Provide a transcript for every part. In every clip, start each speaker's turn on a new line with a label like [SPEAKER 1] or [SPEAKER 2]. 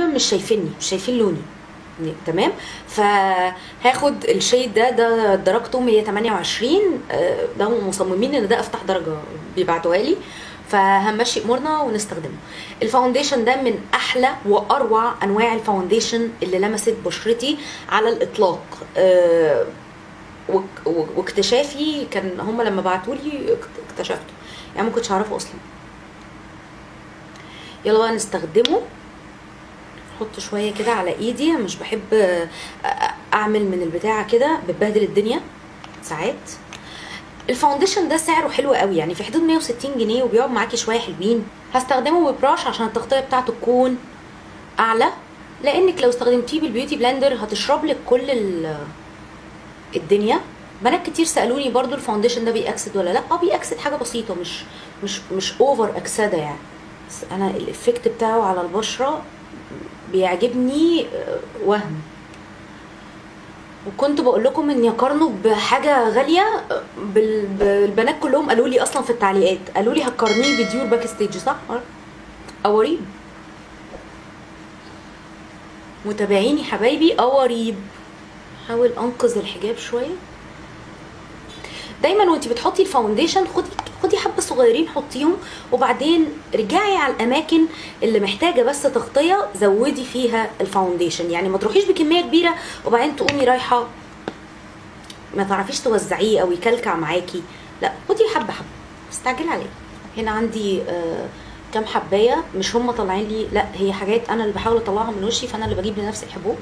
[SPEAKER 1] مش شايفيني مش شايفين لوني يعني تمام فهاخد الشيد ده ده درجته 128 آه، ده هم مصممين ان ده افتح درجه بيبعتوها لي فهنمشي امورنا ونستخدمه الفاونديشن ده من احلى واروع انواع الفاونديشن اللي لمست بشرتي على الاطلاق آه، واك- واك- واكتشافي كان هم لما بعتوا لي اكتشفته يعني ما كنتش اعرفه اصلا يلا بقى نستخدمه احط شويه كده على ايدي أنا مش بحب آه، آه، اعمل من البتاعه كده بتبهدل الدنيا ساعات الفاونديشن ده سعره حلو قوي يعني في حدود 160 جنيه وبيقعد معاكي شويه حلوين هستخدمه ببراش عشان التغطيه بتاعته تكون اعلى لانك لو استخدمتيه بالبيوتي بلندر هتشرب لك كل ال- الدنيا بنات كتير سالوني برضو الفاونديشن ده بيأكسد ولا لا اه بيأكسد حاجه بسيطه مش مش مش اوفر اكسده يعني بس انا الافكت بتاعه على البشره بيعجبني آه، وهم وكنت بقول لكم اني اقارنه بحاجه غاليه آه، بال- بالبنات كلهم قالوا لي اصلا في التعليقات قالوا لي هتقارنيه بديور باك ستيج صح قواريب متابعيني حبايبي قواريب حاول انقذ الحجاب شويه دايما وانت بتحطي الفاونديشن خدي خدي حبه صغيرين حطيهم وبعدين رجعي على الاماكن اللي محتاجه بس تغطيه زودي فيها الفاونديشن يعني ما تروحيش بكميه كبيره وبعدين تقومي رايحه ما تعرفيش توزعيه او يكلكع معاكي لا خدي حبه حبه استعجلي عليه هنا عندي آه كام حبايه مش هم طالعين لي لا هي حاجات انا اللي بحاول اطلعها من وشي فانا اللي بجيب لنفسي الحبوب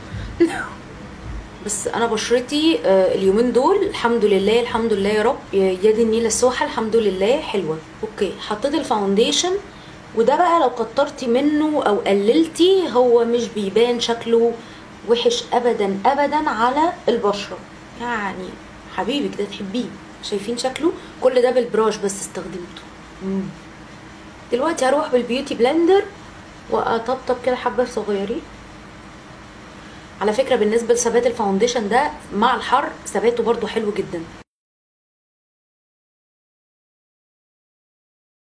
[SPEAKER 1] بس انا بشرتي آه، اليومين دول الحمد لله الحمد لله يا رب يد النيل السوحه الحمد لله حلوه اوكي حطيت الفاونديشن وده بقى لو كترتي منه او قللتي هو مش بيبان شكله وحش ابدا ابدا على البشره يعني حبيبك ده تحبيه شايفين شكله كل ده بالبراش بس استخدمته مم. دلوقتي هروح بالبيوتي بلندر واطبطب كده حبه صغيرين على فكره بالنسبه لثبات الفاونديشن ده مع الحر ثباته برضو حلو جدا